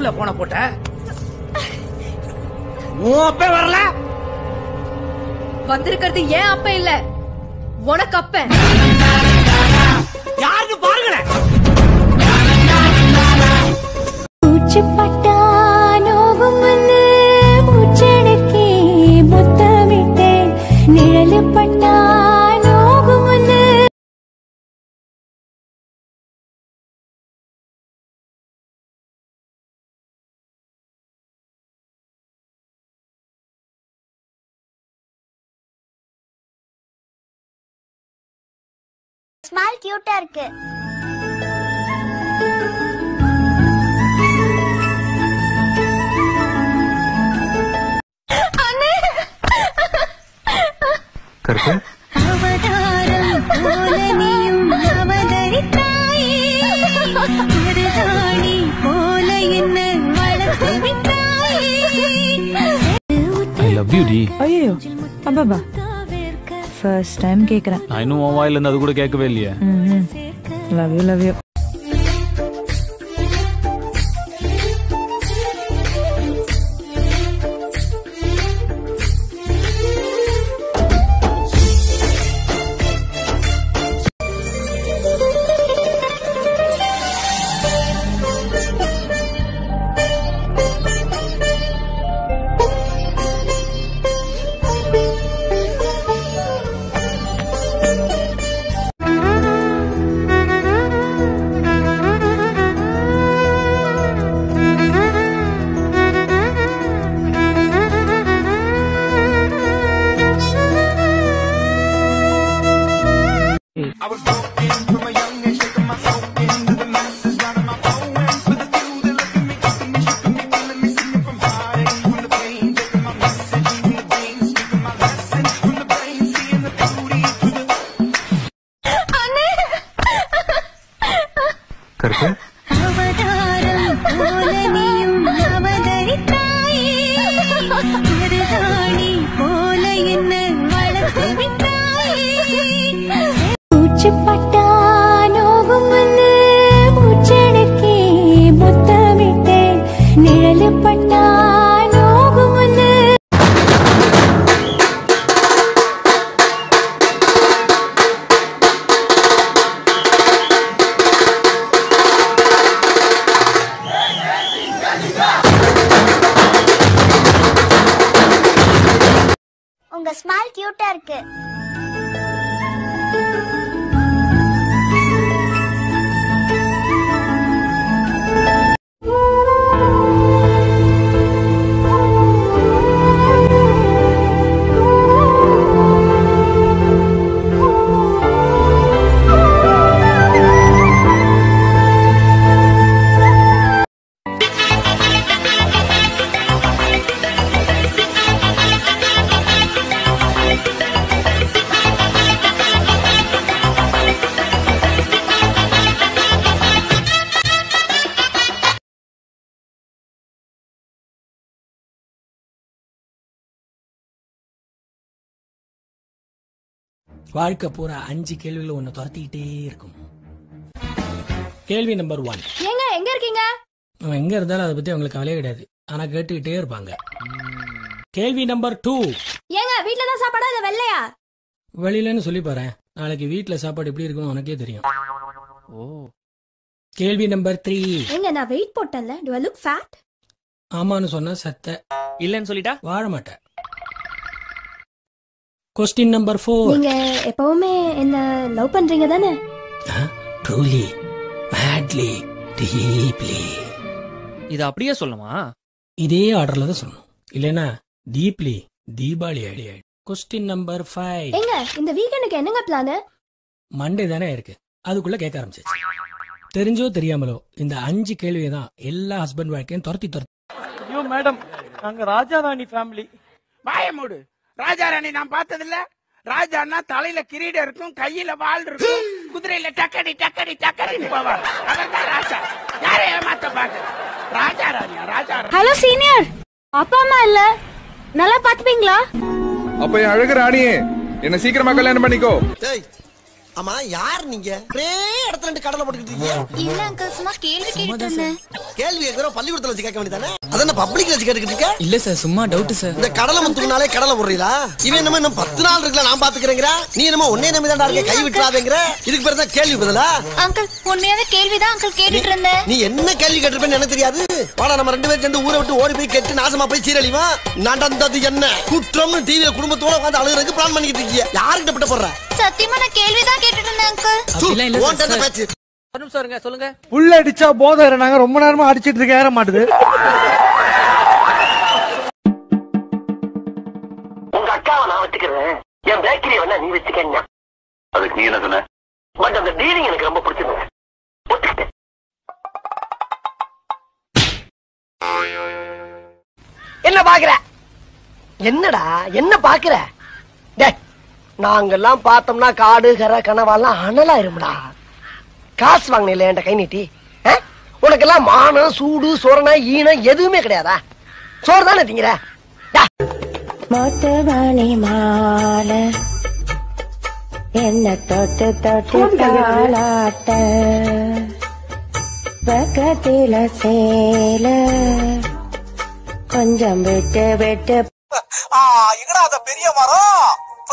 யாருக்குல போன போட்ட உன் அப்பே வரல வந்திருக்கிறது ஏன் அப்ப இல்ல உனக்கு அப்ப யாருக்கு பாருங்களேன் மூச்சுப்பட்டா நோகும்னு மூச்சடக்கி முத்தமிட்டேன் நிழலு பட்டா நோகும்னு ஸ்மைல் கியூட்டா இருக்கு கருப்பு அவதாரம் போல நீயும் அவதரித்தாயே மருதாணி போல என்ன வளர்த்து விட்டாயே ஐ லவ் யூ டி ஐயோ அப்பாபா ஃபர்ஸ்ட் டைம் கேக்குறேன் நான் இன்னும் உன் வாயில இருந்து அது கூட கேட்கவே இல்லையே லவ் யூ லவ் யூ கருப்பு அவதாரம் போல நீயும் அவதரித்தாயே மருதாணி போல என்ன வளர்த்து விட்டாயே மூச்சுப்பட்டா நோகும்னு மூச்சடக்கி முத்தமிட்டேன் நிழலு பட்டா நோகும்னு உங்க ஸ்மைல் கியூட்டா இருக்கு வாழ்க்கை பூரா அஞ்சு கேள்விகள் உன்னை துரத்திக்கிட்டே இருக்கும் கேள்வி நம்பர் ஒன் ஏங்க எங்க இருக்கீங்க அவன் எங்க இருந்தாலும் அதை பத்தி அவங்களுக்கு கவலையே கிடையாது ஆனா கேட்டுக்கிட்டே இருப்பாங்க கேள்வி நம்பர் டூ ஏங்க வீட்ல தான் சாப்பாடா இல்ல வெள்ளையா வெளியிலன்னு சொல்லி பாரு நாளைக்கு வீட்ல சாப்பாடு எப்படி இருக்குன்னு உனக்கே தெரியும் ஓ கேள்வி நம்பர் த்ரீ ஏங்க நான் வெயிட் போட்டேன்ல டு ஐ லுக் ஃபேட் ஆமான்னு சொன்ன சத்த இல்லன்னு சொல்லிட்டா வாழ மாட்டேன் கொஸ்டின் நம்பர் ஃபோர் நீங்க எப்பவுமே என்ன லவ் பண்றீங்க தானே ட்ரூலி மேட்லி டீப்லி இது அப்படியே சொல்லுமா இதே ஆர்டர்ல தான் சொல்லணும் இல்லைன்னா deeply Deepavali it question number five ஏங்க இந்த வீக்கெண்டுக்கு என்னங்க பிளான் மண்டே தானே இருக்கு அதுக்குள்ள கேட்க ஆரம்பிச்சிச்சு தெரிஞ்சோ தெரியாமலோ இந்த அஞ்சு கேள்வியை தான் எல்லா ஹஸ்பண்ட் வாழ்க்கையும் துரத்தி துரத்தி ஐயோ மேடம் நாங்க ராஜா ராணி ஃபேமிலி வாய மூடு ராஜா ராணி நான் பார்த்ததில்ல ராஜான்னா தலையில கிரீடம் இருக்கும் கையில வாள் இருக்கும் குதிரையில டக்கடி டக்கடி டக்கடின்னு போவாங்க அவர்தான் ராஜா யாரை ஏமாத்த பாக்க ராஜா ராணியா ராஜா ராணி ஹலோ சீனியர் அப்பா அம்மா இல்ல நல்லா பாத்துப்பீங்களா அப்ப என் அழகு ராணியே என்ன சீக்கிரமா கல்யாணம் பண்ணிக்கோ ஆமா யார் நீங்க ஒரே இடத்துல ரெண்டு கடலை போட்டுக்கிட்டு இருக்கீங்க இல்ல அங்கிள் சும்மா கேள்வி கேட்டுட்டு இருந்தேன் கேள்வி கேட்கிறோம் பள்ளிக்கூடத்துல வச்சு கேட்க வேண்டியதானே அதான் பப்ளிக்ல வச்சு கேட்டுக்கிட்டு இருக்க இல்ல சார் சும்மா டவுட் சார் இந்த கடலை முத்துனாலே கடலை போடுறீங்களா இவன் என்னமோ இன்னும் பத்து நாள் இருக்குல்ல நான் பாத்துக்கிறேங்கிற நீ என்னமோ ஒன்னே நம்பி தான் இருக்க கை விட்டுறாதேங்கிற இதுக்கு பேர் தான் கேள்வி பதிலா அங்கிள் உண்மையாவே கேள்விதான் அங்கிள் கேட்டுட்டு இருந்தேன் நீ என்ன கேள்வி கேட்டிருப்பேன்னு எனக்கு தெரியாது வாடா நம்ம ரெண்டு பேரும் சேர்ந்து ஊரை விட்டு ஓடி போய் கெட்டு நாசமா போய் சீரழிவா நடந்தது என்ன குற்றம்னு டிவியில குடும்பத்தோட உட்காந்து அழுகுறதுக்கு பிளான் பண்ணிக்கிட்டு இருக்கீங்க யாருக்கிட்ட பட்ட போடுற சத்தியமா நான் கேள்விதான் கேட்டுட்டு இருந்தேன் அங்கிள் உன்கிட்ட என்ன பேச்சு ஒரு நிமிஷம் இருங்க சொல்லுங்க உள்ள அடிச்சா போதை நாங்க ரொம்ப நேரமா அடிச்சிட்டு இருக்க ஏற மாட்டுது உங்க அக்காவை நான் வச்சுக்கிறேன் என் பேக்கரி வேணா நீ வச்சுக்கங்க அதுக்கு நீ என்ன சொன்ன பட் அந்த டீலிங் எனக்கு ரொம்ப பிடிச்சிருந்தது ஒத்துக்கிட்டேன் என்ன பாக்குற என்னடா என்ன பாக்குற டேய் நாங்கெல்லாம் பார்த்தோம்னா காடு கரை கனவாலாம் அனலாயிரும்டா காசு வாங்கினில என்கிட்ட கை நீட்டி ஆ? உனக்கெல்லாம் மானம் சூடு சொரணை ஈனம் எதுவுமே கிடையாதா சோறு தானே திங்கிற மொத்தவாணி மாலை என்ன தொட்டு தொட்டு தாளாட்ட பக்கத்தில சேல கொஞ்சம் விட்டு விட்டு எங்கடா அந்த பெரிய மரம்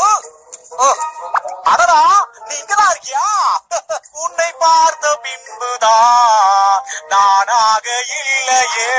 அடடா நீ இங்கதான் இருக்கியா உன்னை பார்த்த பின்புதான் நானாக இல்லையே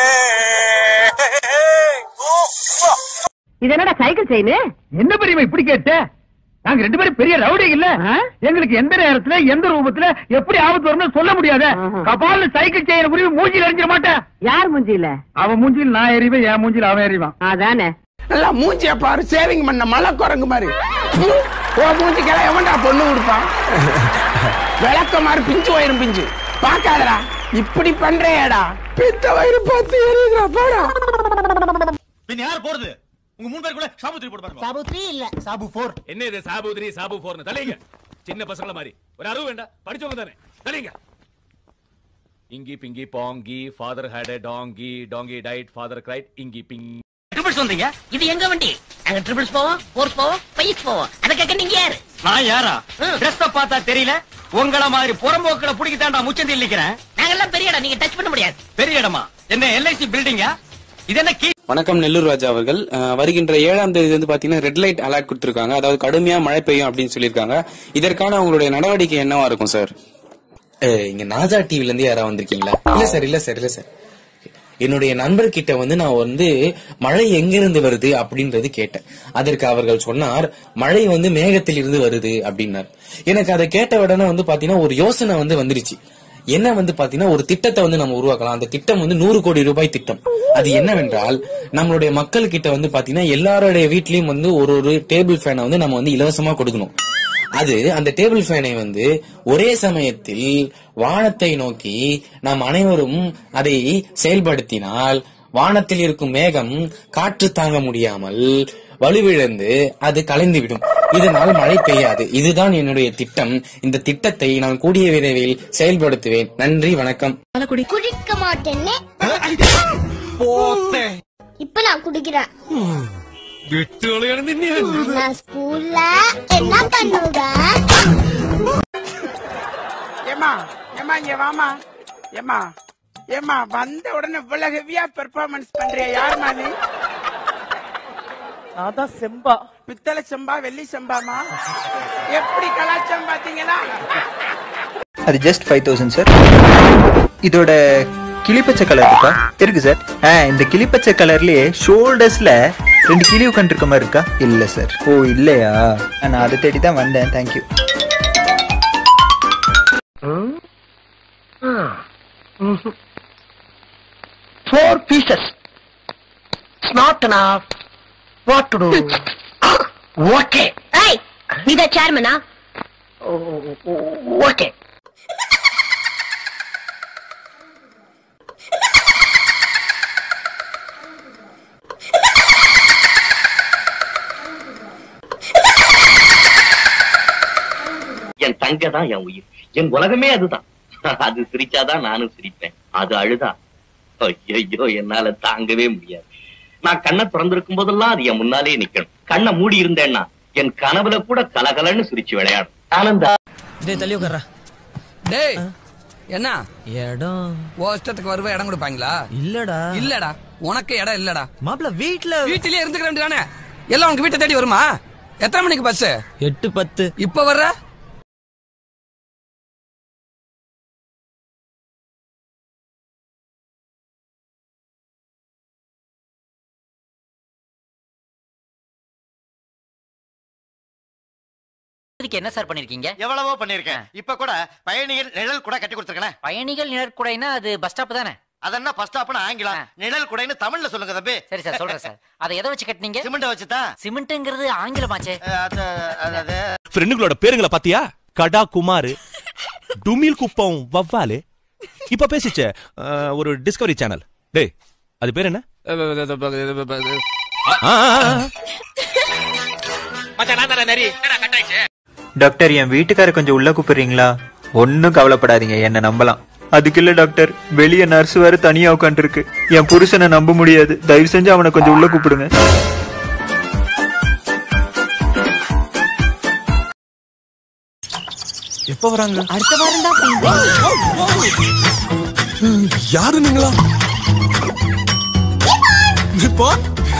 இது என்னடா சைக்கிள் செயின் என்ன பெரியமா இப்படி கேட்ட நாங்க ரெண்டு பேரும் பெரிய ரவுடி இல்ல எங்களுக்கு எந்த நேரத்துல எந்த ரூபத்துல எப்படி ஆபத்து வரும்னு சொல்ல முடியாத கபால சைக்கிள் செயின் புரியும் மூஞ்சில எரிஞ்சிட மாட்டேன் யார் மூஞ்சில அவன் மூஞ்சில நான் எறிவேன் என் மூஞ்சில அவன் எறிவான் அதானே நல்லா மூஞ்சிய பாரு சேவிங் பண்ண மலை குரங்கு மாதிரி ஹம், உன் மூஞ்சிக்கெல்லாம் எவன்டா பொண்ணு கொடுப்பான் விளக்க மாதிரி பிஞ்சு வயிறும் பிஞ்சு பாக்காதடா இப்படி பண்றேடா பித்த வயிறு பார்த்து எரியுதுடா போடா பின் யார் போறது உங்க மூணு பேர் கூட சாபு த்ரீ போட்டு பாருங்க சாபு த்ரீ இல்ல சாபு போர் என்ன இது சாபு த்ரீ சாபு போர்னு தலைங்க சின்ன பசங்கள மாதிரி ஒரு அறிவு வேண்டாம் படிச்சவங்க தானே தலைங்க inky pinky ponky father had a donkey donkey died father cried inky pink triples வந்தீங்க இது எங்க வண்டி நாங்க ட்ரிபிள்ஸ் போவோம் ஃபோர்ஸ் போவோம் பைஸ் போவோம் அத கேட்க நீங்க யாரு நான் யாரா ட்ரெஸ் பார்த்தா தெரியல உங்கள மாதிரி புறம்போக்களை பிடிக்க தாண்டா முச்சந்தி இல்லிக்கிறேன் நாங்கெல்லாம் பெரிய இடம் நீங்க டச் பண்ண முடியாது பெரிய இடமா என்ன எல்ஐசி பில்டிங்கா இது என்ன கீ வணக்கம் நெல்லூர் ராஜா அவர்கள் அஹ், வருகின்ற ஏழாம் தேதி வந்து பாத்தீங்கன்னா ரெட் லைட் அலர்ட் கொடுத்திருக்காங்க அதாவது கடுமையா மழை பெய்யும் அப்படின்னு சொல்லியிருக்காங்க இதற்கான உங்களுடைய நடவடிக்கை என்னவா இருக்கும் சார் இங்க நாஜா டிவில இருந்து யாராவது வந்திருக்கீங்களா இல்ல சார் இல்ல சார் இல்ல சார் என்னுடைய நண்பர்கிட்ட வந்து நான் வந்து மழை எங்கிருந்து வருது அப்படின்றது கேட்டேன் அதற்கு அவர்கள் சொன்னார் மழை வந்து மேகத்தில் இருந்து வருது அப்படின்னார் எனக்கு அதை கேட்ட உடனே வந்து பாத்தீங்கன்னா ஒரு யோசனை வந்து வந்துருச்சு என்ன வந்து பாத்தீங்கன்னா ஒரு திட்டத்தை வந்து நம்ம உருவாக்கலாம் அந்த திட்டம் வந்து நூறு கோடி ரூபாய் திட்டம் அது என்னவென்றால் நம்மளுடைய மக்கள் கிட்ட வந்து பாத்தீங்கன்னா எல்லாருடைய வீட்லயும் வந்து ஒரு ஒரு டேபிள் ஃபேனை வந்து நம்ம வந்து இலவசமா கொடுக்கணும் அது அந்த டேபிள் ஃபேனை வந்து ஒரே சமயத்தில் வானத்தை நோக்கி நாம் அனைவரும் அதை செயல்படுத்தினால் வானத்தில் இருக்கும் மேகம் காற்று தாங்க முடியாமல் வலுவிழந்து அது கலைந்துவிடும் இதனால் மழை பெய்யாது இதுதான் என்னுடைய திட்டம் இந்த திட்டத்தை நான் கூடிய விரைவில் செயல்படுத்துவேன் நன்றி வணக்கம் குடிக்க மாட்டேன்னு இப்ப நான் குடிக்கிறேன் நான் ஸ்கூல்ல என்ன பண்ணுவேன் ஏமா ஏமா இங்க வாமா ஏமா ஏமா வந்த உடனே இவ்வளவு ஹெவியா பெர்ஃபார்மன்ஸ் பண்றிய யாருமா நீ நான் தான் செம்பா பித்தளை செம்பா வெள்ளி செம்பாமா எப்படி கலாச்சாரம் பாத்தீங்கன்னா அது ஜஸ்ட் ஃபைவ் தௌசண்ட் சார் இதோட கிளிப்பச்சை கலர் இருக்கா இருக்கு சார் ஆ இந்த கிளிப்பச்சை கலர்லயே ஷோல்டர்ஸ்ல ரெண்டு கிளி உட்காந்துருக்க மாதிரி இருக்கா இல்ல சார் ஓ இல்லையா நான் அதை தேடி தான் வந்தேன் thank you Four pieces. It's not enough. What to do? okay. ஏய் நீ தான் சேர்மனா Okay. என் தங்க தான் என் உயிர் என் உலகமே அதுதான் அது சிரிச்சாதான் நானும் சிரிப்பேன் அது அழுதா ஐயோ என்னால தாங்கவே முடியாது நான் கண்ணை திறந்திருக்கும் போதெல்லாம் அது என் முன்னாலே நிக்கணும் கண்ணை மூடி இருந்தேன்னா என் கனவுல கூட கலகலன்னு சிரிச்சு விளையாடும் ஆனந்தா டேய் தள்ளி உட்கார்றா டேய் என்ன இடம் ஓ இஷ்டத்துக்கு வருவ இடம் கொடுப்பாங்களா இல்லடா இல்லடா உனக்கு இடம் இல்லடா மாப்பிள வீட்ல வீட்டிலேயே இருந்துக்க வேண்டியதானே எல்லாம் உனக்கு வீட்டை தேடி வருமா எத்தனை மணிக்கு பஸ் எட்டு பத்து இப்ப வர்ற இதுக்கு என்ன சார் பண்ணிருக்கீங்க எவ்வளவோ பண்ணிருக்கேன் இப்ப கூட பயணிகள் நிழல் கூட கட்டி கொடுத்துருக்கேன் பயணிகள் நிழற்குடைனா அது பஸ் ஸ்டாப் தானே அதென்ன பஸ் ஸ்டாப்னு ஆங்கிலம் நிழல் குடைன்னு தமிழ்ல சொல்லுங்க தம்பி சரி சார் சொல்றேன் சார் அதை எதை வச்சு கட்டினீங்க சிமெண்ட் வச்சுதான் சிமெண்ட்ங்கிறது ஆங்கிலமாச்சே அது அது ஃப்ரெண்டுங்களோட பேருங்களை பாத்தியா கடா குமார் டுமில் குப்பம் வவ்வாலு இப்ப பேசிச்சே அஹ், ஒரு டிஸ்கவரி சேனல் டேய் அது பேர் என்ன ஆ, ஆ, ஆ. டாக்டர் என் வீட்டுக்கார கொஞ்சம் உள்ள கூப்பிடுறீங்களா ஒன்னும் கவலைப்படாதீங்க என்ன நம்பலாம் அதுக்கு இல்ல டாக்டர் வெளிய நர்ஸ் வேற தனியா உட்காந்துருக்கு என் புருஷனை நம்ப முடியாது தயவு செஞ்சு அவனை கொஞ்சம் உள்ள கூப்பிடுங்க எப்ப வராங்க அடுத்த வாரம் தான் யாரு நீங்களா இப்போ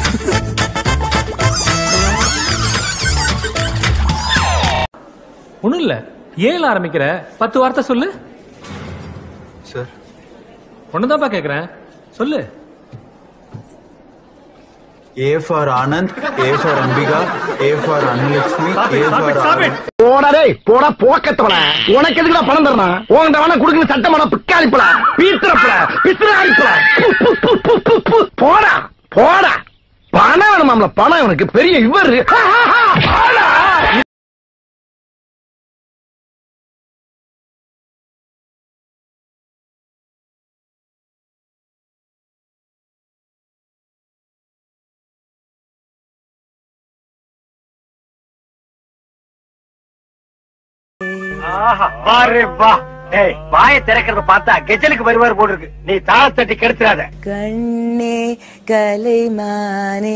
ஒண்ணும் இல்ல ஏல ஆரம்பிக்கிற பத்து வார்த்தை சொல்லு சார் ஒண்ணுதான்ப்பா கேக்குறேன் சொல்லு A for Anand A for Ambika A for Anulakshmi A for போடா டேய் போடா போக்கத்தவன உனக்கு எதுக்குடா பணம் தரணும் உன்கிட்ட வேணா குடுக்கணும் சட்டமான பிக்காளிப்பல பீத்திரப்பல பிசினாரிப்பல போடா போடா பணம் வேணுமாம்ல பணம் இவனுக்கு பெரிய இவர் போடா பாரு வா டேய் வாயை திறக்கிறத பார்த்தா கெஜலுக்கு வருவார் போல இருக்கு நீ தாளத்தட்டி கெடுத்துறாத கண்ணே கலைமானே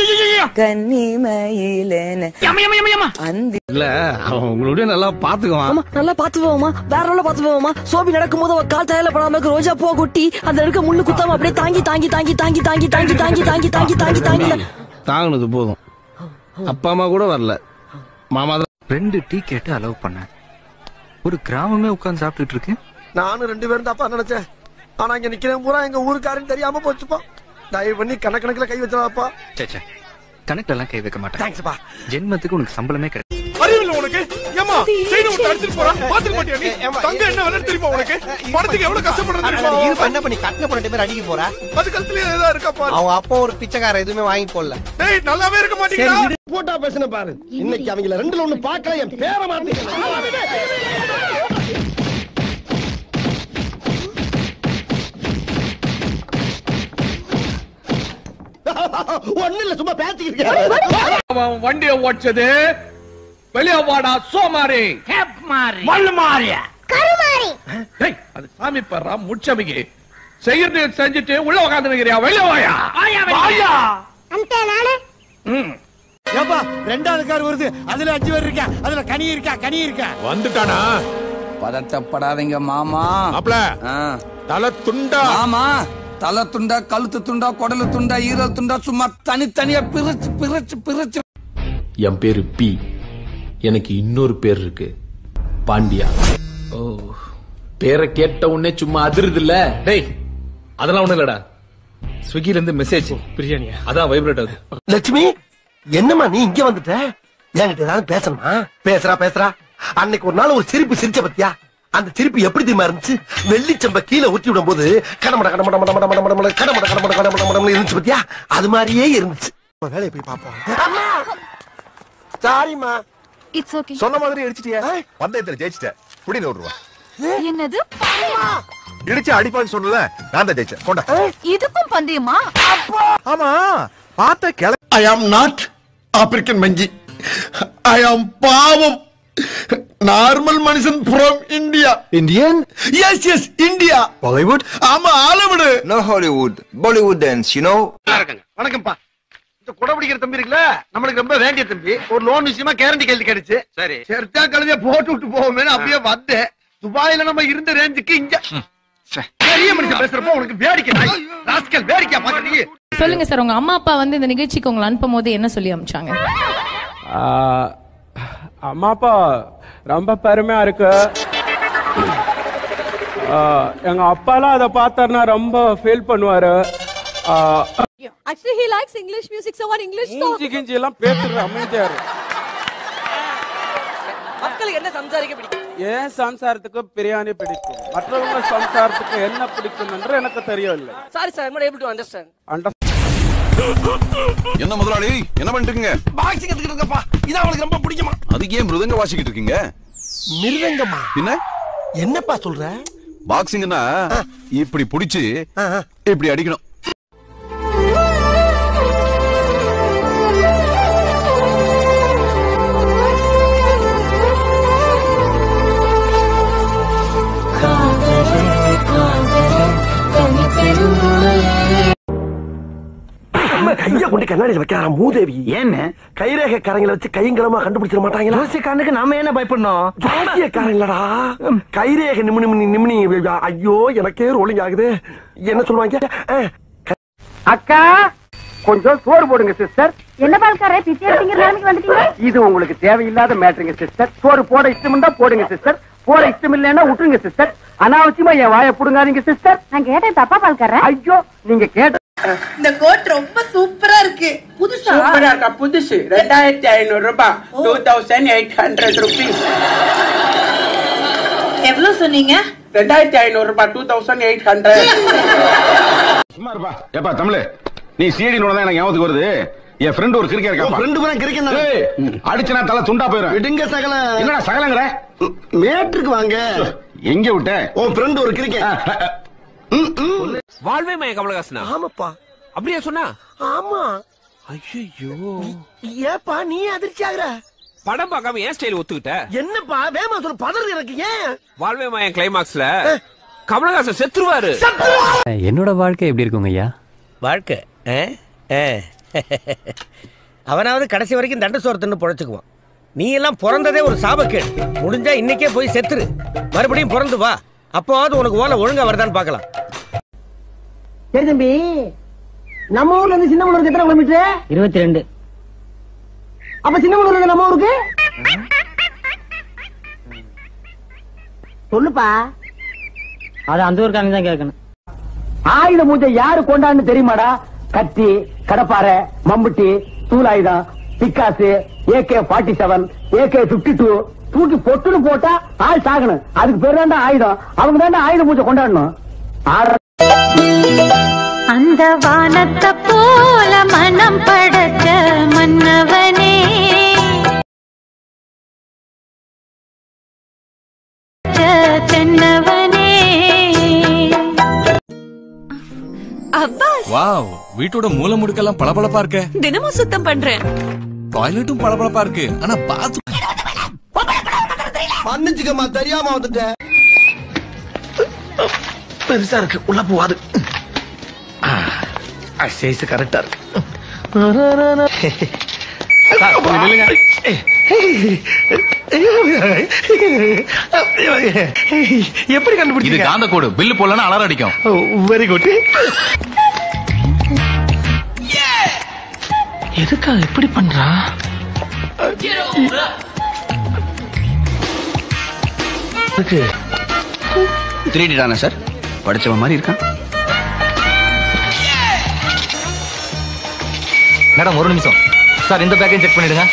கன்னிமயிலன அந்த இல்ல அவன் உங்களுடைய நல்லா பாத்துக்குவான் நல்லா பாத்து போவோமா வேற உள்ள பாத்து போவோமா சோபி நடக்கும் போது கால் தயாரில படாம இருக்கு, ரோஜா பூ கொட்டி அந்த இருக்க முள்ளு குத்தாம அப்படியே தாங்கி தாங்கி தாங்கி தாங்கி தாங்கி தாங்கி தாங்கி தாங்கி தாங்கி தாங்கி தாங்கி தாங்கினது போதும் அப்பா அம்மா கூட வரல மாமா தான் ரெண்டு டீ கேட்டு அலோவ் பண்ணேன் ஒரு கிராமமே உட்கார்ந்து சாப்பிட்டுட்டு இருக்கு நானும் ரெண்டு பேரும் தப்பா நினைச்சேன் ஆனா இங்க நிக்கிறேன் பூரா எங்க ஊருக்காரன்னு தெரியாம போச்சுப்பா தயவு பண்ணி கணக்கணக்கில் கை வச்சிடாப்பா சேச்சே கணக்குல எல்லாம் கை வைக்க மாட்டேன் தேங்க்ஸ்ப்பா ஜென்மத்துக்கு உனக்கு சம்பளமே கிடையாது அறிவில்ல உனக்கு ஏமா செயின் விட்டு அடிச்சிட்டு போறா பாத்துக்க மாட்டியா நீ தங்க என்ன விலை தெரியுமா உனக்கு பணத்துக்கு எவ்வளவு கஷ்டப்படுறது தெரியுமா இது என்ன பண்ணி கட்டின பொண்ணு பேர் அடிக்க போறா அது கழுத்துல ஏதா இருக்கா பாரு அவங்க அப்பா ஒரு பிச்சைக்கார எதுவுமே வாங்கி போடல டேய் நல்லாவே இருக்க மாட்டீங்களா போட்டா பேசுன பாரு இன்னைக்கு அவங்கள ரெண்டுல ஒண்ணு பார்க்கல என் பேரை மாத்தி ஒண்ணு இல்ல சும்மா பேசிக்கிட்டு அவன் வண்டியை ஓடிச்சது வெளியே வாடா சோமாரி மண்ணு மாறிய கருமாறி டேய் அது சாமி பர்றா முச்சமிக்கு செய்யறது செஞ்சுட்டு உள்ள உட்காந்து நிக்கிறியா வெளியே வாயா வாயா அந்த நானே ம் ஏப்பா ரெண்டாவது கார் வருது அதுல அஞ்சு பேர் இருக்கா அதுல கனி இருக்கா கனி இருக்கா வந்துட்டானா பதட்டப்படாதீங்க மாமா மாப்ள தலை துண்டா மாமா தலை துண்டா கழுத்து துண்டா குடலு துண்டா ஈரல் துண்டா சும்மா தனித்தனியா பிரிச்சு பிரிச்சு பிரிச்சு என் பேரு பி எனக்கு இன்னொரு பேர் இருக்கு பாண்டியா ஓ பேரை கேட்ட உடனே சும்மா அதிருது இல்ல டேய் அதெல்லாம் ஒண்ணும் இல்லடா ஸ்விக்கில இருந்து மெசேஜ் பிரியாணியா அதான் வைப்ரேட் ஆகுது லட்சுமி என்னம்மா நீ இங்க வந்துட்ட என்கிட்ட ஏதாவது பேசணுமா பேசுறா பேசுறா அன்னைக்கு ஒரு நாள் ஒரு சிரிப்பு சிரிச்ச பத்தியா அந்த சிரிப்பு எப்படி தெரியுமா இருந்துச்சு வெள்ளிச்சம்ப கீழே ஊற்றி விடும் போது கடமட கடமட மட மட மட மட கடமட கடமட கடமட மட இருந்துச்சு பத்தியா அது மாதிரியே இருந்துச்சு வேலையை போய் பாப்போம் சாரிம்மா இட்ஸ் ஓகே சொன்ன மாதிரி அடிச்சிட்டியா பந்தயத்துல ஜெயிச்சிட்ட புடி நூறு ரூபா என்னது இடிச்சு அடிப்பான்னு சொன்னல நான் தான் ஜெயிச்சேன் கொண்டா இதுக்கும் பந்தயமா ஆமா பார்த்த கிள ஐ ஆம் நாட் ஆப்பிரிக்கன் மங்கி ஐ ஆம் பாவம் நார்மல் மனுஷன் from India Indian yes yes India Bollywood? ஆமா ஆலவுடு No Hollywood. Bollywood dance, you know? வணக்கம்ப்பா குட பிடிக்கிற தம்பி இருக்குல்ல நம்மளுக்கு ரொம்ப வேண்டிய தம்பி ஒரு லோன் விஷயமா கேரண்டி கையில் கிடைச்சு சரி செர்த்தா கழுதிய போட்டு விட்டு போவோமே அப்படியே வந்தேன் துபாயில நம்ம இருந்த ரேஞ்சுக்கு இங்க பெரிய மனுஷன் பேசுறப்போ உனக்கு வேடிக்கை நாய். ராஸ்கல் வேடிக்கை பாக்குறீங்க சொல்லுங்க சார் உங்க அம்மா அப்பா வந்து இந்த நிகழ்ச்சிக்கு உங்களை அனுப்பும் போது என்ன சொல்லி அனுப்பிச்சாங்க அம்மா அப்பா ரொம்ப பெருமையா இருக்கு ஆ, எங்க அப்பாலாம் அதை பார்த்தாருன்னா ரொம்ப ஃபீல் பண்ணுவாரு ஆ, Actually, he likes English music, so what English song? மூஞ்சி கிஞ்சி எல்லாம் பேசுற அமைதியா இரு. மக்களுக்கு என்ன சம்சாரிக்க பிடிக்கும் ஏன் சம்சாரத்துக்கு பிரியாணி பிடிக்கும் மற்றவங்க சம்சாரத்துக்கு என்ன பிடிக்கும் என்று எனக்கு தெரியவில்லை sorry sir not able to understand அண்ட என்ன முதலாளி என்ன பண்ணிட்டு இருக்கீங்க பாக்ஸிங் கத்துக்கிட்டு இருக்கப்பா இது அவனுக்கு ரொம்ப பிடிக்குமா அதுக்கு ஏன் மிருதங்க வாசிக்கிட்டு இருக்கீங்க மிருதங்கம்மா பின்ன என்னப்பா சொல்ற பாக்ஸிங்னா இப்படி புடிச்சு இப்படி அடிக்கணும் கைய கொண்டு கண்ணாடியில் வைக்கிறா மூதேவி ஏன்னு கைரேகைக்காரங்களை வச்சு கைங்கலமா கண்டுபிடிச்சிட மாட்டாங்களா ஜோசியக்காரனுக்கு நாம என்ன பயப்படணும் ஜோசியக்காரங்களடா கைரேகை நிமினி நிமினி நிமினி ஐயோ எனக்கே ரோலிங் ஆகுது என்ன சொல்லுவாங்க அக்கா கொஞ்சம் சோறு போடுங்க சிஸ்டர் என்ன பால்கார பிச்சை எடுத்தீங்க நிலைமைக்கு வந்துட்டீங்க இது உங்களுக்கு தேவையில்லாத மேட்டருங்க சிஸ்டர் சோறு போட இஷ்டம் இருந்தா போடுங்க சிஸ்டர் போட இஷ்டம் இல்லைன்னா விட்டுருங்க சிஸ்டர் அனாவசியமா என் வாயை புடுங்காதீங்க சிஸ்டர் நான் கேட்டேன் தப்பா பால்கார ஐயோ நீங்க கேட்ட இந்த கோட் ரொம்ப சூப்பரா இருக்கு புதுசா சூப்பரா இருக்கா புதுசு ரெண்டாயிரத்தி ஐநூறு ரூபாய் two thousand eight hundred rupees எவ்வளவு சொன்னீங்க ரெண்டாயிரத்தி ஐநூறு ரூபாய் டூ தௌசண்ட் எயிட் ஹண்ட்ரட் சும்மா இருப்பா ஏப்பா தமிழ் நீ சிஐடி தான் எனக்கு ஞாபகத்துக்கு வருது என் ஃப்ரெண்ட் ஒரு கிரிக்கெட் இருக்கா friend பூரா கிறுக்கன் தானே? அடிச்சனா தலை துண்டா போயிரும் விடுங்க சகல என்னடா சகலங்கற மேட்டுக்கு வாங்க எங்க விட்ட உன் ஃப்ரெண்ட் ஒரு கிரிக்கெட் வாழ்வே மய கமலஹாசனா ஆமாப்பா அப்படியே சொன்னா ஆமா ஐயோ ஏப்பா நீ அதிர்ச்சி ஆகுற படம் பார்க்காம ஏன் ஸ்டைல் ஒத்துக்கிட்ட என்னப்பா வேமா சொல்லு பதறது எனக்கு ஏன் வாழ்வே மயம் கிளைமாக்ஸ்ல கமலஹாசன் செத்துருவாரு என்னோட வாழ்க்கை எப்படி இருக்குங்க ஐயா வாழ்க்கை அவனாவது கடைசி வரைக்கும் தண்ட சோரத்துன்னு பொழைச்சுக்குவான் நீ எல்லாம் பிறந்ததே ஒரு சாபக்கேடு முடிஞ்சா இன்னைக்கே போய் செத்துரு மறுபடியும் பிறந்து வா அப்போவாவது உனக்கு ஓலை ஒழுங்கா வருதான்னு பார்க்கலாம் சரி தம்பி நம்ம ஊர்ல இருந்து சின்னமனூருக்கு எத்தனை கிலோமீட்டர் இருபத்தி ரெண்டு அப்ப சின்னமனூர்ல இருந்து நம்ம ஊருக்கு சொல்லுப்பா அது அந்த ஊருக்காரங்க தான் கேட்கணும் ஆயுத பூஜை யாரு கொண்டான்னு தெரியுமாடா கத்தி கடப்பாரை மம்புட்டி தூளாயுதம் பிக்காசு AK forty seven AK fifty two தூக்கி பொட்டுன்னு போட்டா ஆள் சாகணும் அதுக்கு பேர் தான்டா ஆயுதம் அவங்க தான்டா ஆயுத பூஜை கொண்டாடணும் ஆற அந்த வானத்தை போல மனம் படைச்ச மன்னவனே தென்னவனே அப்பாஸ் வாவ் வீட்டோட மூல முடுக்கெல்லாம் பளபளப்பா இருக்க தினமும் சுத்தம் பண்றேன் டாய்லெட்டும் பளபளப்பா இருக்கு ஆனா பாத்து மன்னிச்சுக்கம்மா தெரியாம வந்துட்டேன் பெருசா இருக்கு உள்ள போவாது சைஸ் கரெக்டா இருக்கு எப்படி இது கண்டுபிடிச்சீங்க காந்த கோடு பில்லு போடலன்னா அலாரம் அடிக்கும் வெரி குட் எதுக்கா எப்படி பண்றா திருடிட்டானா சார் படிச்சவன் மாதிரி இருக்கான் மேடம் ஒரு நிமிஷம் சார் இந்த பேக்கையும் செக் பண்ணிடுங்க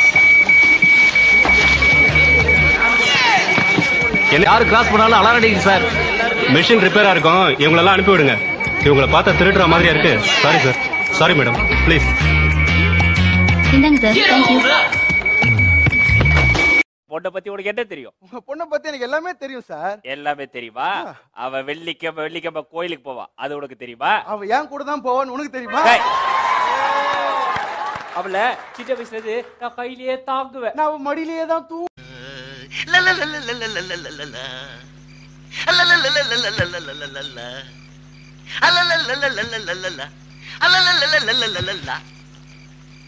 யாரு கிராஸ் பண்ணாலும் அலாரம் அடிக்குது சார் மெஷின் ரிப்பேரா இருக்கும் இவங்களெல்லாம் அனுப்பி விடுங்க இவங்களை பார்த்தா திருடுற மாதிரியா இருக்கு sorry sir sorry madam please இந்தாங்க சார் தேங்க்யூ பொண்ணை பத்தி உனக்கு என்ன தெரியும் உங்க பொண்ணை பத்தி எனக்கு எல்லாமே தெரியும் சார் எல்லாமே தெரியுமா அவ வெள்ளிக்கிழமை வெள்ளிக்கிழமை கோயிலுக்கு போவா அது உனக்கு தெரியுமா அவ ஏன் கூட தான் போவான்னு உனக்கு தெரியுமா டேய். அவள சின்ன வயசுல இருந்து நான் கையிலேயே தாங்குவேன் நான் அவன் மடியிலேயே தான் தூ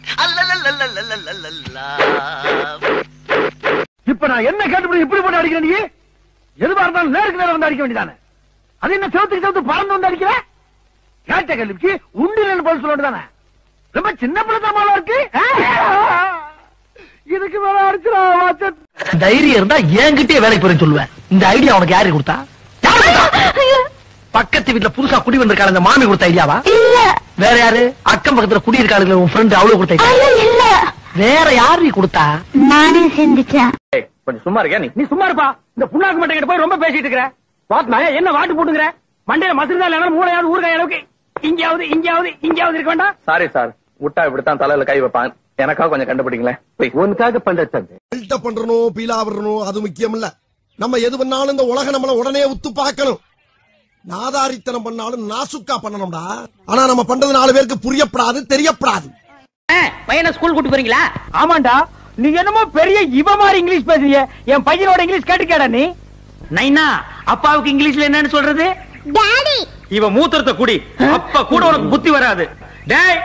இப்ப நான் என்ன கேட்டுப்படி இப்படி போட்டு அடிக்கிறேன் நீ எதுவா இருந்தாலும் நேருக்கு நேரம் வந்து அடிக்க வேண்டியதானே அது என்ன செவத்துக்கு செவத்து பறந்து வந்து அடிக்கிற கேட்ட கேள்விக்கு உண்டு பதில் சொல்ல வேண்டியதானே ரொம்ப சின்ன பிள்ளை தான் இருக்கு ஆ? இதுக்கு மேல அடிச்சிடா தைரியம் இருந்தா என்கிட்டயே வேலைக்கு போறேன்னு சொல்லுவேன் இந்த ஐடியா உனக்கு யாரு கொடுத்தா யாரு கொடுத்தா? பக்கத்து வீட்டுல புதுசா குடி வந்திருக்காங்க அந்த மாமி கொடுத்த ஐடியாவா வேற யாரு அக்கம் பக்கத்துல குடி இருக்காளுங்க உன் ஃப்ரெண்ட் அவ்வளவு கொடுத்த idea? வேற யாரு நீ கொடுத்தா நானே சிந்திச்சேன் கொஞ்சம் சும்மா இருக்கியா நீ நீ சும்மா இருப்பா இந்த புண்ணாக்கு மட்டை கிட்ட போய் ரொம்ப பேசிட்டு இருக்கிற பாத்மா என்ன வாட்டு போட்டுங்கிற மண்டையில மசுறுதா இல்லைனா மூளையாவது ஊறுகாய் அளவுக்கு இங்கேயாவது இங்கேயாவது இங்கேயாவது இருக்க வேண்டாம் சாரி சார் விட்டா இப்படித்தான் தலையில கை வைப்பான் எனக்காக கொஞ்சம் கண்டுபிடிங்களேன் உனக்காக பண்ற பில்டப் பண்றணும் பீலா விடணும் அது முக்கியம் இல்ல நம்ம எது பண்ணாலும் இந்த உலக நம்மள உடனே உத்து பார்க்கணும் நாதாரித்தனம் பண்ணாலும் நாசுக்கா பண்ணணும்டா ஆனா நம்ம பண்றது நாலு பேருக்கு புரியப்படாது தெரியப்படாது பையனை ஸ்கூல் கூட்டு போறீங்களா ஆமாண்டா நீ என்னமோ பெரிய இவ மாதிரி இங்கிலீஷ் பேசுறிய என் பையனோட இங்கிலீஷ் கேட்டுக்கேடா நீ நைனா அப்பாவுக்கு இங்கிலீஷ்ல என்னன்னு சொல்றது டாடி இவ மூத்திரத்தை குடி அப்ப கூட உனக்கு புத்தி வராது டேய்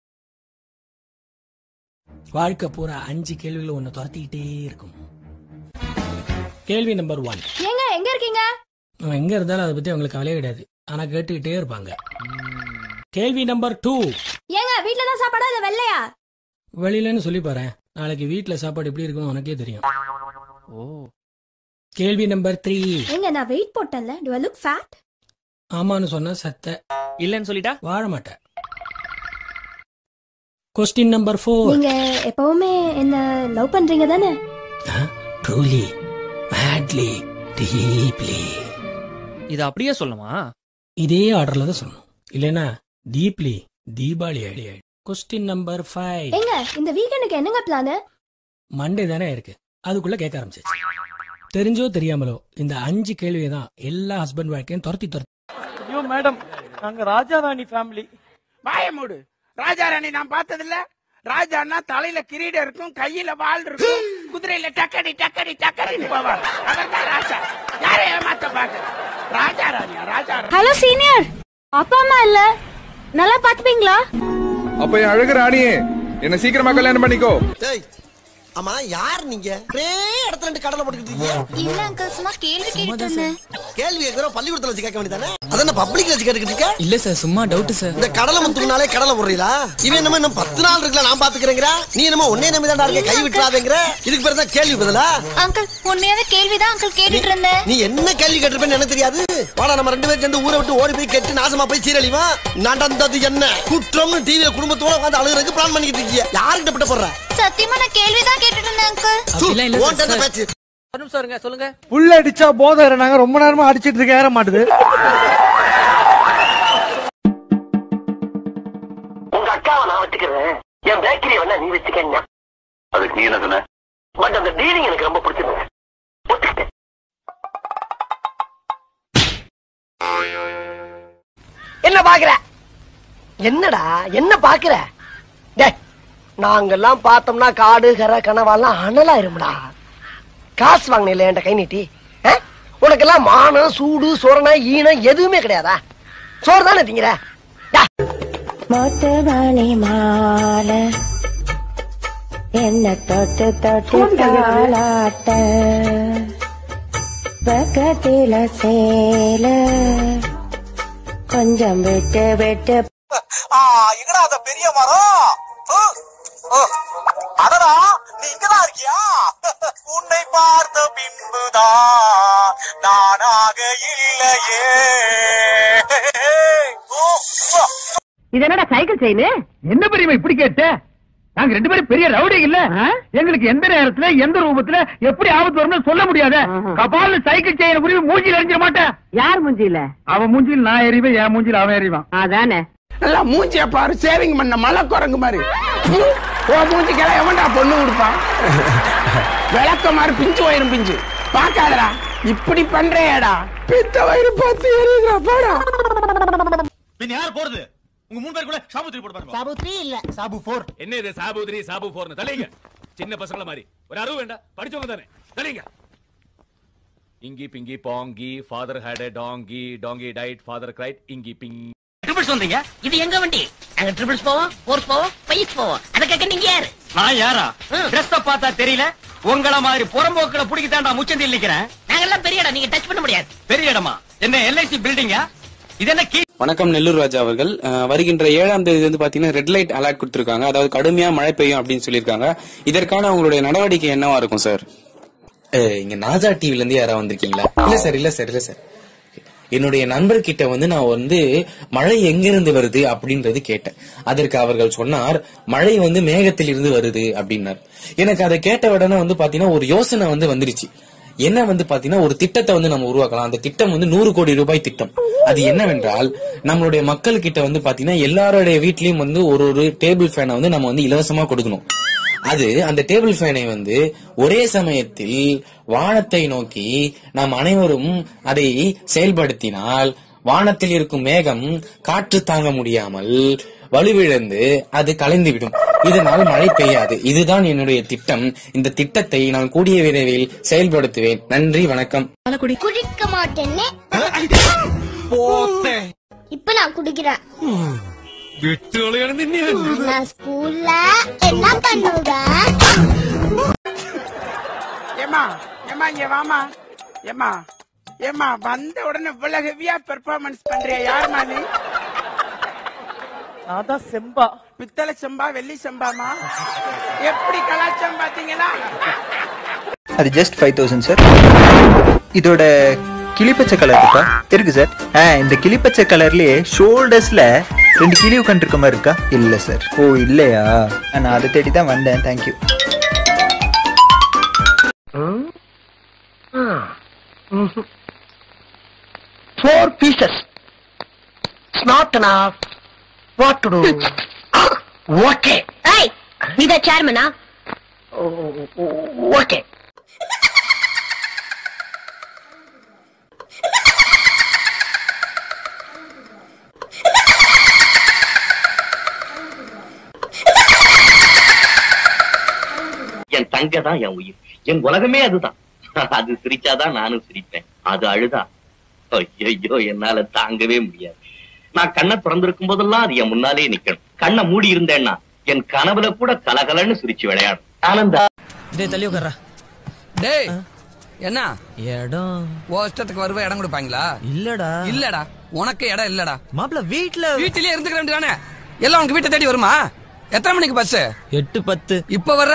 வாழ்க்கை பூரா அஞ்சு கேள்விகளை உன்னை துரத்திக்கிட்டே இருக்கும் கேள்வி நம்பர் ஒன் ஏங்க எங்க இருக்கீங்க அவன் எங்க இருந்தாலும் அதை பத்தி அவங்களுக்கு கவலையே கிடையாது ஆனா கேட்டுக்கிட்டே இருப்பாங்க கேள்வி நம்பர் டூ ஏங்க வீட்ல தான் சாப்பாடா இல்ல வெள்ளையா வெளியிலன்னு சொல்லி பாரு நாளைக்கு வீட்ல சாப்பாடு எப்படி இருக்குன்னு உனக்கே தெரியும் ஓ கேள்வி நம்பர் த்ரீ ஏங்க நான் வெயிட் போட்டேன்ல டு ஐ லுக் ஃபேட் ஆமான்னு சொன்ன சத்த இல்லன்னு சொல்லிட்டா வாழ மாட்டேன் கொஸ்டின் நம்பர் ஃபோர் நீங்க எப்பவுமே என்ன லவ் பண்றீங்க தானே ட்ரூலி மேட்லி டீப்லி இது அப்படியே சொல்லுமா இதே ஆர்டர்ல தான் சொல்லணும் இல்லைன்னா டீப்லி தீபாவளி ஐடி ஆயிடும் கொஸ்டின் நம்பர் ஃபைவ் ஏங்க இந்த வீக்கெண்டுக்கு என்னங்க பிளான் மண்டே தானே இருக்கு அதுக்குள்ள கேட்க ஆரம்பிச்சிச்சு தெரிஞ்சோ தெரியாமலோ இந்த அஞ்சு கேள்வியை தான் எல்லா ஹஸ்பண்ட் வாழ்க்கையும் துரத்தி துரத்தி ஐயோ மேடம் நாங்க ராஜாராணி ஃபேமிலி வாய மூடு ராஜாராணி நான் பார்த்ததில்ல ராஜான்னா தலையில கிரீடம் இருக்கும் கையில வாள் இருக்கும் குதிரையில டக்கடி டக்கடி டக்கடின்னு போவாங்க அவர்தான் ராஜா யாரை ஏமாத்த பாக்க ராஜாராணியா ராஜாராணி ஹலோ சீனியர் அப்பா அம்மா இல்ல நல்லா பாத்துப்பீங்களா அப்ப என் அழகு ராணியே என்ன சீக்கிரமா கல்யாணம் பண்ணிக்கோ டேய் ஆமா யார் நீங்க ஒரே இடத்துல ரெண்டு கடலை போட்டுக்கிட்டு இருக்கீங்க இல்ல அங்கிள் சும்மா கேள்வி கேட்டுட்டு இருந்தேன் கேள்வி கேட்கிறோம் பள்ளிக்கூடத்துல வச்சு கேட்க வேண்டியதானே அதான் பப்ளிக்ல வச்சு கேட்டுக்கிட்டு இருக்க இல்ல சார் சும்மா டவுட் சார் இந்த கடலை முத்துக்குனாலே கடலை போடுறீங்களா இவன் என்னமோ இன்னும் பத்து நாள் இருக்குல்ல நான் பாத்துக்கிறேங்கிற நீ என்னமோ ஒன்னே நம்பி தான் இருக்க கை விட்டுறாதேங்கிற இதுக்கு பேர் தான் கேள்வி பதிலா அங்கிள் உண்மையாவே கேள்விதான் அங்கிள் கேட்டுட்டு இருந்தேன் நீ என்ன கேள்வி கேட்டிருப்பேன்னு எனக்கு தெரியாது வாடா நம்ம ரெண்டு பேரும் சேர்ந்து ஊரை விட்டு ஓடி போய் கெட்டு நாசமா போய் சீரழிவா நடந்தது என்ன குற்றம்னு டிவியில குடும்பத்தோட உட்காந்து அழுகிறதுக்கு பிளான் பண்ணிக்கிட்டு இருக்கீங்க யாருக்கிட்ட பட்ட போடுற சத்தியமா நான் கேள்விதான் கேட்டுட்டு இருந்தேன் அங்கிள் உன்கிட்ட என்ன பேச்சு ஒரு நிமிஷம் இருங்க சொல்லுங்க புள்ள அடிச்சா போதை நாங்க ரொம்ப நேரமா அடிச்சிட்டு இருக்க ஏற மாட்டுது உங்க அக்காவை நான் வச்சுக்கிறேன் என் பேக்கரி வேணா நீ வச்சுக்க அதுக்கு நீ என்ன சொன்ன பட் அந்த டீலிங் எனக்கு ரொம்ப பிடிச்சிருந்தது என்ன பாக்குற என்னடா என்ன பாக்குற டேய் நாங்கெல்லாம் பார்த்தோம்னா காடு கரை கனவாலாம் அனலாயிரும்டா காசு வாங்கின என்கிட்ட கை நீட்டி ஆ? உனக்கெல்லாம் மானம் சூடு சொரணை ஈனம் எதுவுமே கிடையாதா சோறு தானே திங்கிற மொட்டு மணி மாலை என்ன தொட்டு தொட்டு தாளாட்ட பக்கத்தில சேல கொஞ்சம் விட்டு விட்டு எங்கடா அந்த பெரிய மரம் அடடா நீ இங்கதான் இருக்கியா உன்னை பார்த்த பின்புதான் நானாக இல்லையே இது என்னடா சைக்கிள் செயின் என்ன பெரியமா இப்படி கேட்ட நாங்க ரெண்டு பேரும் பெரிய ரவுடி இல்ல எங்களுக்கு எந்த நேரத்துல எந்த ரூபத்துல எப்படி ஆபத்து வரும்னு சொல்ல முடியாத கபால் சைக்கிள் செயின் குறி மூஞ்சில எறிஞ்சிட மாட்டேன் யார் மூஞ்சில அவன் மூஞ்சில நான் எறிவேன் என் மூஞ்சில அவன் எறிவான் அதானே நல்லா மூஞ்சிய பாரு சேவிங் பண்ண மலை குரங்கு மாதிரி உன் மூஞ்சிக்கெல்லாம் எவன்டா பொண்ணு கொடுப்பான் விளக்க மாதிரி பிஞ்சு வயிறும் பிஞ்சு பாக்காதடா இப்படி பண்றேடா பித்த வயிறு பார்த்து எரியுதுடா போடா பின் யார் போறது உங்க மூணு பேர் கூட சாபுத்திரி போட்டு பாருங்க சாபுத்ரி இல்ல சாபு போர் என்ன இது சாபு த்ரீ சாபு போர்னு தலைங்க சின்ன பசங்கள மாதிரி ஒரு அறிவு வேண்டாம் படிச்சவங்க தானே தலைங்க inky pinky ponky father had a donkey donkey died father cried inky pink வந்தீங்க இது எங்க வண்டி நாங்க ட்ரிபிள்ஸ் போவோம் ஃபோர்ஸ் போவோம் ஃபைவ்ஸ் போவோம் அத கேட்க நீங்க யாரு நான் யாரா ட்ரெஸ் பார்த்தா தெரியல உங்கள மாதிரி புறம்போக்குல புடிக்க தாண்டா முச்சந்தி நிக்கிறேன் நாங்கெல்லாம் பெரிய இடம் நீங்க டச் பண்ண முடியாது பெரிய இடமா என்ன எல்ஐசி பில்டிங்கா இது என்ன கீ வணக்கம் நெல்லூர் ராஜா அவர்கள் அஹ், வருகின்ற ஏழாம் தேதி வந்து பாத்தீங்கன்னா ரெட் லைட் அலர்ட் கொடுத்திருக்காங்க அதாவது கடுமையா மழை பெய்யும் அப்படின்னு சொல்லியிருக்காங்க இதற்கான உங்களுடைய நடவடிக்கை என்னவா இருக்கும் சார் இங்க நாஜா டிவில இருந்து யாரா வந்திருக்கீங்களா இல்ல சார் இல்ல சார் இல்ல சார் என்னுடைய நண்பர்கிட்ட வந்து நான் வந்து மழை எங்கிருந்து வருது அப்படின்றது கேட்டேன் அதற்கு அவர்கள் சொன்னார் மழை வந்து மேகத்தில் இருந்து வருது அப்படின்னார் எனக்கு அதை கேட்ட உடனே வந்து பாத்தீங்கன்னா ஒரு யோசனை வந்து வந்துருச்சு என்ன வந்து பாத்தீங்கன்னா ஒரு திட்டத்தை வந்து நம்ம உருவாக்கலாம் அந்த திட்டம் வந்து நூறு கோடி ரூபாய் திட்டம் அது என்னவென்றால் நம்மளுடைய மக்கள் கிட்ட வந்து பாத்தீங்கன்னா எல்லாருடைய வீட்லயும் வந்து ஒரு ஒரு டேபிள் ஃபேனை வந்து நம்ம வந்து இலவசமா கொடுக்கணும் அது அந்த டேபிள் ஃபேனை வந்து ஒரே சமயத்தில் வானத்தை நோக்கி நாம் அனைவரும் அதை செயல்படுத்தினால் வானத்தில் இருக்கும் மேகம் காற்று தாங்க முடியாமல் வலுவிழந்து அது கலைந்துவிடும் இதனால் மழை பெய்யாது இதுதான் என்னுடைய திட்டம் இந்த திட்டத்தை நான் கூடிய விரைவில் செயல்படுத்துவேன் நன்றி வணக்கம் குடிக்க மாட்டேன்னு இப்ப நான் குடிக்கிறேன் நான் ஸ்கூல்ல என்ன பண்ணுவேன் ஏமா ஏமா இங்க வாமா ஏமா ஏமா வந்த உடனே இவ்வளவு ஹெவியா பெர்ஃபார்மன்ஸ் பண்றியா யாருமா நீ அதான் செம்பா பித்தளை செம்பா வெள்ளி செம்பாமா எப்படி கலாச்சாரம் பாத்தீங்களா அது ஜஸ்ட் ஃபைவ் தௌசண்ட் சார் இதோட கிளிப்பச்சை கலர் இருக்கா இருக்கு சார் ஆ இந்த கிளிப்பச்சை கலர்லயே ஷோல்டர்ஸ்ல ரெண்டு கிளி உட்காந்துருக்க மாதிரி இருக்கா இல்ல சார் ஓ இல்லையா நான் அதை தேடி தான் வந்தேன் thank you four pieces not enough what to do okay ஏய் நீ தான் சேர்மனா ஓகே என் தங்க தான் என் உயிர் என் உலகமே அதுதான் அது சிரிச்சாதான் நானும் சிரிப்பேன் அது அழுதா ஐயோ என்னால தாங்கவே முடியாது நான் கண்ணை திறந்திருக்கும் போதெல்லாம் அது என் முன்னாலே நிக்கணும் கண்ணை மூடி இருந்தேன்னா என் கனவுல கூட கலகலன்னு சிரிச்சு விளையாடும் ஆனந்தா டேய் தள்ளி உட்கார்றா டேய் என்ன இடம் ஓ இஷ்டத்துக்கு வருவ இடம் கொடுப்பாங்களா இல்லடா இல்லடா உனக்கு இடம் இல்லடா மாப்பிள வீட்ல வீட்டிலேயே இருந்துக்க வேண்டியதானே எல்லாம் உனக்கு வீட்டை தேடி வருமா எத்தனை மணிக்கு பஸ் எட்டு பத்து இப்ப வர்ற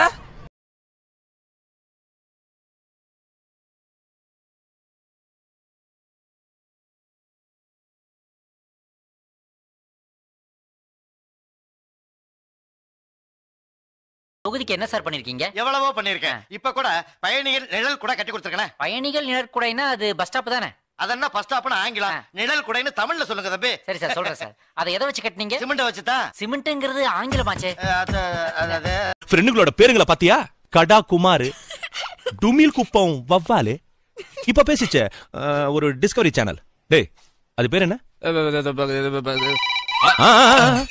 தொகுதிக்கு என்ன சார் பண்ணிருக்கீங்க எவ்வளவோ பண்ணிருக்கேன் இப்ப கூட பயணிகள் நிழல் கூட கட்டி கொடுத்துருக்கேன் பயணிகள் நிழற்குடைனா அது பஸ் ஸ்டாப் தானே அதென்ன ஃபர்ஸ்ட் ஸ்டாப்னு ஆங்கிலம் நிழல் குடைன்னு தமிழ்ல சொல்லுங்க தம்பி சரி சார் சொல்றேன் சார் அதை எதை வச்சு கட்டினீங்க சிமெண்ட் வச்சு தான் சிமெண்ட்ங்கிறது ஆங்கிலமாச்சே அது அது ஃப்ரெண்டுங்களோட பேருங்களை பாத்தியா கடா குமார் டுமில் குப்பம் வவ்வாலு இப்ப பேசிச்சே அஹ், ஒரு டிஸ்கவரி சேனல் டேய் அது பேர் என்ன ஆ, ஆ, ஆ.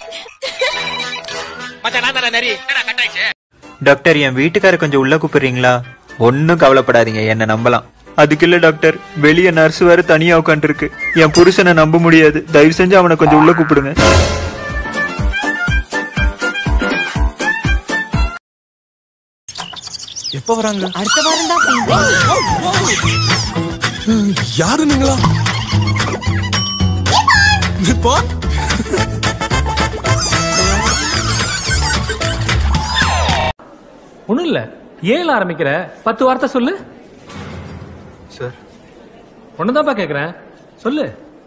டாக்டர் என் வீட்டுக்கார கொஞ்சம் உள்ள கூப்பிடுறீங்களா ஒன்னும் கவலைப்படாதீங்க என்ன நம்பலாம் அதுக்கு இல்ல டாக்டர் வெளிய நர்ஸ் வேற தனியா உட்காந்துருக்கு என் புருஷனை நம்ப முடியாது தயவு செஞ்சு அவனை கொஞ்சம் உள்ள கூப்பிடுங்க எப்ப வராங்க அடுத்த வாரம் தான் யாரு நீங்களா இப்போ ஒண்ணும் இல்ல ஏல ஆரம்பிக்கிற பத்து வார்த்தை சொல்லு சார் ஒண்ணுதான்ப்பா கேக்குறேன் சொல்லு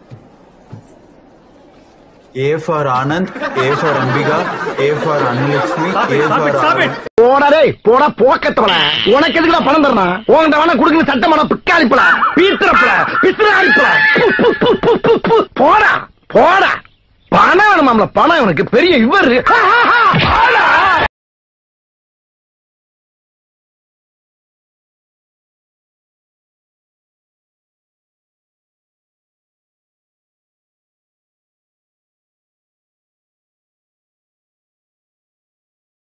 A for Anand A for Ambika A for Anulakshmi A for போடா டேய் போடா போக்கத்தவன உனக்கு எதுக்குடா பணம் தரணும் உன்கிட்ட வேணா குடுக்கணும் சட்டமான பிக்காளிப்பல பீத்திரப்பல பிசிறாளிப்பல போடா போடா பணம் வேணுமாம்ல பணம் இவனுக்கு பெரிய இவர் போடா